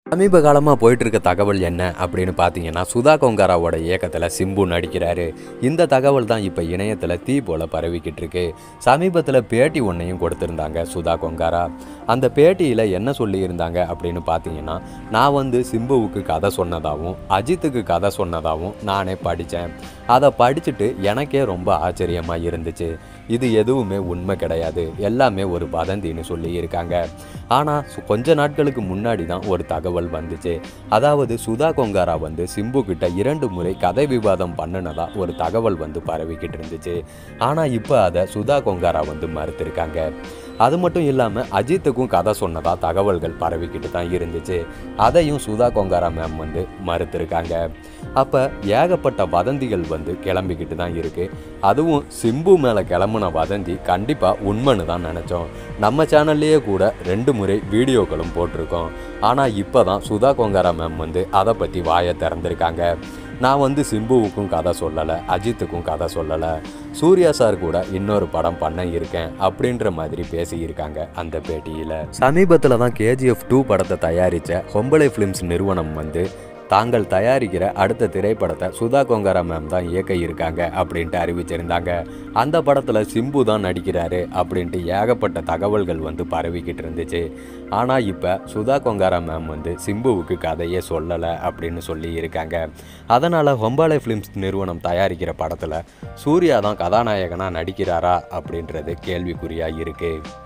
சமீப காலமாக போயிட்டு இருக்க தகவல் என்ன அப்படின்னு பார்த்தீங்கன்னா சுதா கொங்காராவோட இயக்கத்தில் சிம்பு நடிக்கிறாரு இந்த தகவல் தான் இப்போ இணையத்தில் தீ போல பரவிக்கிட்டு இருக்கு சமீபத்தில் பேட்டி ஒன்றையும் கொடுத்துருந்தாங்க சுதா கொங்காரா அந்த பேட்டியில் என்ன சொல்லியிருந்தாங்க அப்படின்னு பார்த்தீங்கன்னா நான் வந்து சிம்புவுக்கு கதை சொன்னதாகவும் அஜித்துக்கு கதை சொன்னதாகவும் நானே படித்தேன் அதை படிச்சுட்டு எனக்கே ரொம்ப ஆச்சரியமாக இருந்துச்சு இது எதுவுமே உண்மை கிடையாது எல்லாமே ஒரு வதந்தின்னு சொல்லியிருக்காங்க ஆனால் கொஞ்ச நாட்களுக்கு முன்னாடி தான் ஒரு தகவல் வந்துச்சு அதாவது சுதா கொங்காரா வந்து சிம்பு கிட்ட இரண்டு முறை கதை விவாதம் பண்ணுனதா ஒரு தகவல் வந்து பரவிக்கிட்டு இருந்துச்சு ஆனால் இப்போ அதை சுதா கொங்காரா வந்து மறுத்திருக்காங்க அது மட்டும் இல்லாமல் அஜித்துக்கும் கதை சொன்னதா தகவல்கள் பரவிக்கிட்டு தான் இருந்துச்சு அதையும் சுதா கொங்காரா மேம் வந்து மறுத்திருக்காங்க அப்போ ஏகப்பட்ட வதந்திகள் வந்து கிளம்பிக்கிட்டு தான் இருக்குது அதுவும் சிம்பு மேலே கிளம்புன வதந்தி கண்டிப்பாக உண்மைன்னு தான் நினச்சோம் நம்ம சேனல்லையே கூட ரெண்டு முறை வீடியோக்களும் போட்டிருக்கோம் ஆனால் இப்போ தான் சுதா கொங்காரா மேம் வந்து அதை பற்றி வாயை திறந்திருக்காங்க நான் வந்து சிம்புவுக்கும் கதை சொல்லலை அஜித்துக்கும் கதை சொல்லலை சூர்யா சார் கூட இன்னொரு படம் பண்ண இருக்கேன் அப்படின்ற மாதிரி பேசியிருக்காங்க அந்த பேட்டியில் சமீபத்தில் தான் கேஜிஎஃப் டூ படத்தை தயாரித்த ஹொம்பளை ஃபிலிம்ஸ் நிறுவனம் வந்து தாங்கள் தயாரிக்கிற அடுத்த திரைப்படத்தை சுதா கொங்காரா மேம் தான் இயக்க இருக்காங்க அப்படின்ட்டு அறிவிச்சிருந்தாங்க அந்த படத்தில் சிம்பு தான் நடிக்கிறாரு அப்படின்ட்டு ஏகப்பட்ட தகவல்கள் வந்து பரவிக்கிட்டு இருந்துச்சு ஆனால் இப்போ சுதா கொங்காரா மேம் வந்து சிம்புவுக்கு கதையே சொல்லலை அப்படின்னு சொல்லி இருக்காங்க அதனால் ஹொம்பாலே ஃபிலிம்ஸ் நிறுவனம் தயாரிக்கிற படத்தில் சூர்யா தான் கதாநாயகனாக நடிக்கிறாரா அப்படின்றது கேள்விக்குறியாக இருக்குது